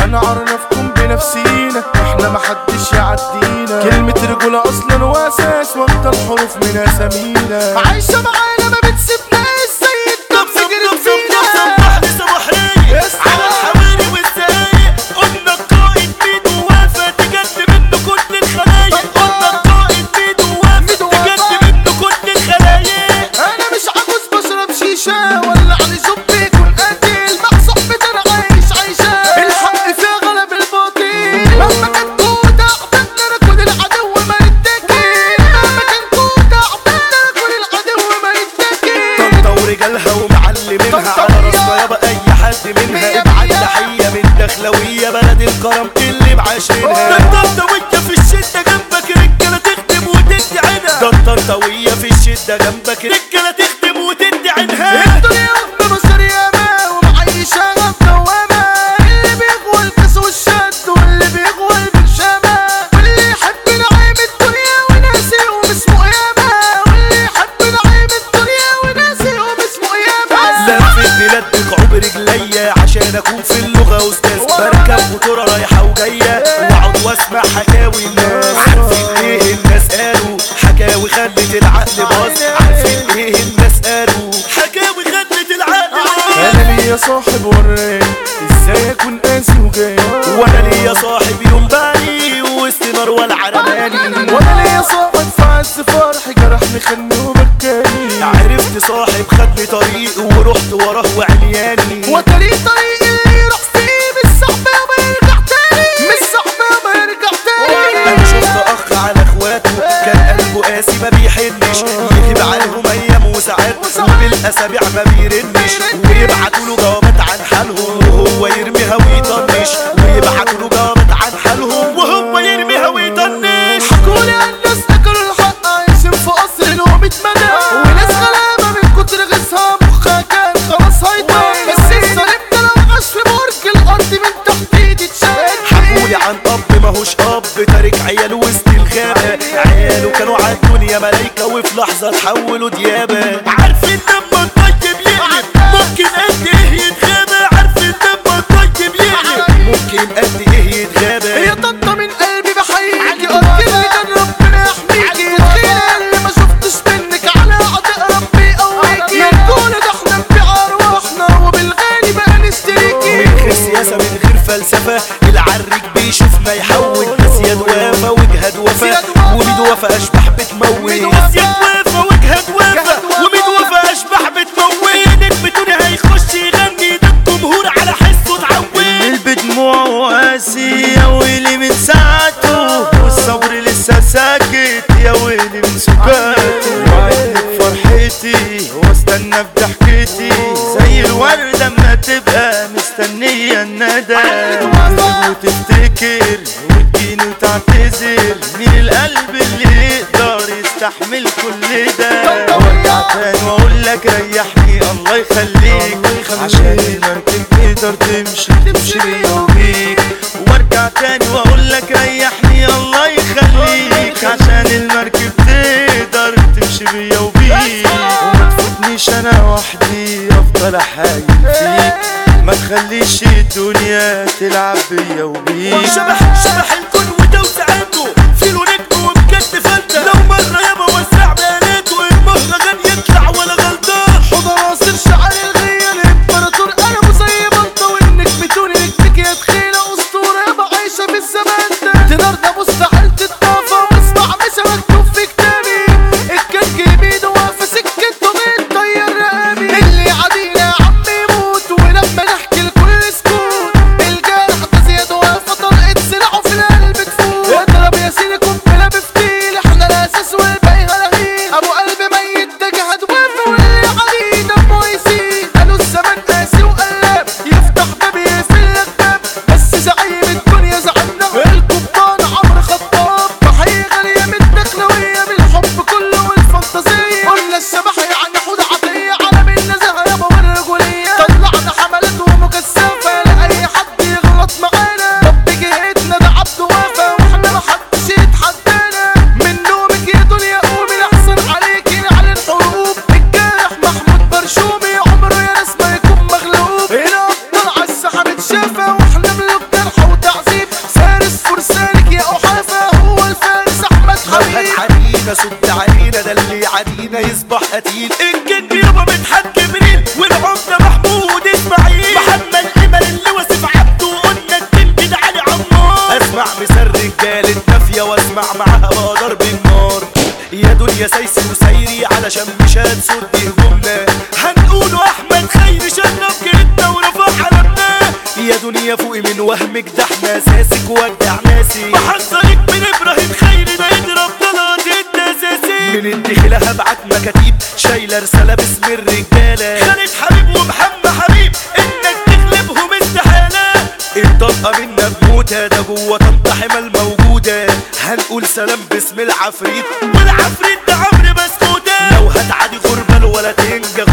احنا عرفكم بنفسينا احنا محدش يعدينا كلمة رجولة اصلا واساس وانت الحروف من اسامينا عايشة معانا ما بتسيبناش زي الدب تجري فينا صبحني صباحية اصحى. على الحواري والسايق قلنا القائد ميدو وافى تجد منه كل الخلايق قلنا القائد ميدو وافى ميدو وافى. تجد منه كل الخلايق انا مش عجوز بشرب شيشة ولا علي جب يكون قاتل مع صحبتي انا عايش عايشة الحق فيها غلب الباطل مهما كان كون تعبان انا كل العدو ما يتكل مهما كان كون تعبان انا كل العدو ما يتكل طنطا ورجالها ومعلمينها طنطا على ويا- راسنا يابا اي حد منها مية ابعت مية. تحية من دخلوية بلد الكرم اللي معاشرينها ده الطنطاوية في الشدة جنبك رجالة تخدم وتدي عينها ده الطنطاوية في الشدة جنبك رجالة تخدم وتدي عينها الدنيا أم بشر ياما ومعيشة دوامة اللي بيغوى الكاس والشد واللي بيغوى البرشامة واللي يحب نعيم الدنيا وناسي ومسمو ياما واللي يحب نعيم الدنيا وناسي ومسمو ياما لفت بلاد بقعوب رجليا عشان اكون في اللغة استاذ بركب وترى رايحة وجاية واقعد واسمع حكاوي الناس عارفين ايه الناس قالوا حكاوي خلت العقل باظ عارفين ايه الناس قالوا حكاوي خلت العقل باظ أنا ليا صاحب وراني إزاي أكون قاسي وجاي وانا ليا صاحب يوم بالي وسط مروه العرباني وأنا ليا صاحب في عز فرحي جرحني خدني وبكاني عرفت صاحب خدني طريق ورحت وراه وعمياني وطريق طريق اللي يروح فيه مش صعب ما يرجع تاني مش صعب ما يرجع انا تاني شفت اخ على اخواته كان قلبه قاسي ما بيحنش يغيب عنهم ايام وساعات وبالاسابيع ما بيرنش ويبعتوا له جوابات عن حالهم وهو يرميها ويطنش ويبعتوا له جوابات عن حالهم وهو يرميها ويطنش حكولي عن ناس اكلوا الحق عايشين في قصر نوم اتمنى وناس غلابه من كتر غيظها مخها كان خلاص هيطم بس الظالم ده لو عاش في برج الارض من تحت ايدي اتشال حكولي عن اب ماهوش اب تارك عياله وسط الغابة عياله كانوا على الدنيا ملايكة وفي لحظة تحولوا ديابة عارفين لما الطيب يقلب ممكن قد ايه يتغابى عارفين لما الطيب يقلب ممكن قد ايه يتغابى يا طنطا من قلبي بحييكي قلت اللي كان ربنا يحميكي تخيل اللي ما شفتش منك على عطاء ربي يقويكي نقول ده احنا نبيع ارواحنا وبالغالي بقى نشتريكي من غير سياسة من غير فلسفة العرج بيشوفنا يحول بس يد وافا وجهد وفا وميد وفا اشبح بتموت ميد بس وفا. يد وافا وجهد وفا جهد وفا. وميد وفا اشبح بتموت نجم هيخش يغني ده الجمهور على حسه اتعود بدموع وقاسي يا ويلي من ساعته والصبر لسه ساكت يا ويلي من سكاته وعدني بفرحتي واستنى بضحكتي زي الوردة اما تبقى مستنية الندى وتفتكر وتجيني وتعتذر مين القلب اللي يقدر يستحمل كل ده وارجع تاني واقول لك ريحني الله يخليك عشان المركب تقدر تمشي تمشي بيا وبيك وارجع تاني واقول لك ريحني الله يخليك عشان المركب تقدر تمشي بيا وبيك وما تفوتنيش انا وحدي افضل احايل فيك ما تخليش الدنيا تلعب بيا وبيك شبح شبح الكون وتوسعاته فيلو نجم وبجد فلتة لو مرة يابا وسع بياناته المهرجان يطلع ولا غلطان حضر عصر شعر الغية الامبراطور قلبه زي بلطة والنجم توني نجمك يا تخيلة اسطورة يابا عايشة في الزمان ده تنارنا مستحيل تتطافى واسمع مش مكتوب في كتابي الكرك بيده واقفة سكته بيتطير رقابي اللي يعادينا يا عم يموت ولما نحكي الكل سكوت الجرح ده زياد واقفة طلقت سلاحه في القلب علينا سد علينا ده اللي يعادينا يصبح قتيل الجن يابا مدحت جبريل والعمده محمود اسماعيل محمد امل اللي وصف عبده وقلنا التلميذ علي عمار اسمع مسر رجال النافيه واسمع معاها بقى ضرب النار يا دنيا سايسي وسايري علشان مش هتسد هجومنا هنقوله احمد خيري شرف جيتنا ورفع علمنا يا دنيا فوقي من وهمك ده احنا ساسك وجع ناسي بحذرك من ابراهيم خيري ده يضرب طلعت التساسي من الدخلة هبعت مكاتيب شايلة رسالة باسم الرجالة خالد حبيب ومحمد حبيب انك تغلبهم استحالة الطلقة منا بموتة ده جوه طنطا حمل موجودة هنقول سلام باسم العفريت والعفريت ده عمرو بسكوتة لو هتعادي غربة ولا تنجح